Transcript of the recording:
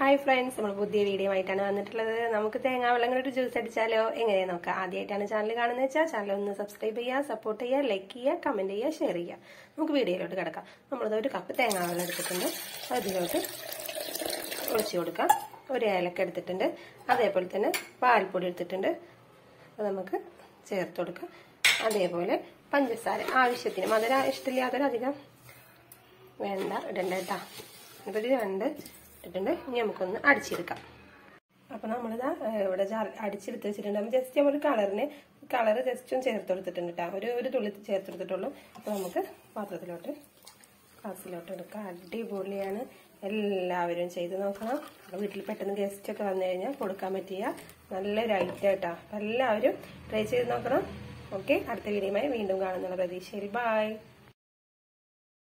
hi friends നമ്മൾ പുതിയ video ആയിട്ടാണ് വന്നിട്ടുള്ളത് നമുക്ക് തേങ്ങാ വെള്ളം കൊണ്ടിട്ട് ജ്യൂസ് അടിച്ചാലോ എങ്ങനെ നോക്കാം ആദ്യമായിട്ടാണ് ചാനൽ കാണുന്നത് വെച്ചാൽ ചാനൽ ഒന്ന് സബ്സ്ക്രൈബ് ചെയ്യുക സപ്പോർട്ട് ചെയ്യുക ലൈക്ക് ചെയ്യുക കമന്റ് ചെയ്യുക ഷെയർ ചെയ്യുക നമുക്ക് വീഡിയോയിലോട്ട് കിടക്കാം നമ്മളത് ഒരു കപ്പ് തേങ്ങാ വെള്ളം എടുത്തിട്ടുണ്ട് അതിലോട്ട് ഒഴിച്ചു കൊടുക്കാം ഒരു ഏലക്ക എടുത്തിട്ടുണ്ട് അതേപോലെ തന്നെ പാൽപ്പൊടി എടുത്തിട്ടുണ്ട് അത് നമുക്ക് ചേർത്ത് കൊടുക്കാം അതേപോലെ പഞ്ചസാര ആവശ്യത്തിന് മധുരം ഇഷ്ടമില്ലാത്തവരധികം വേണ്ട ഇടണ്ട കേട്ടാ ഇപ്പം ഇത് രണ്ട് ഇട്ടിട്ടുണ്ട് ഇനി നമുക്കൊന്ന് അടിച്ചെടുക്കാം അപ്പം നമ്മളിതാ ഇവിടെ അടിച്ചെടുത്ത് വെച്ചിട്ടുണ്ട് അപ്പം ജസ്റ്റ് നമ്മൾ കളറിന് കളർ ജസ്റ്റ് ഒന്ന് ചേർത്ത് കൊടുത്തിട്ടുണ്ട് കേട്ടോ ഒരു ഒരു തുള്ളി ചേർത്ത് കൊടുത്തിട്ടുള്ളൂ അപ്പോൾ നമുക്ക് പാത്രത്തിലോട്ട് ഗ്ലാസ്സിലോട്ട് എടുക്കാം അടിപൊളിയാണ് എല്ലാവരും ചെയ്ത് നോക്കണം വീട്ടിൽ പെട്ടെന്ന് ഗസ്റ്റ് ഒക്കെ വന്നു കഴിഞ്ഞാൽ കൊടുക്കാൻ പറ്റിയ നല്ലൊരു ഐറ്റം കേട്ടോ അപ്പം എല്ലാവരും ട്രൈ ചെയ്ത് നോക്കണം ഓക്കെ അടുത്ത വീഡിയോയുമായി വീണ്ടും കാണുന്നുള്ള പ്രതീക്ഷയിൽ ബൈ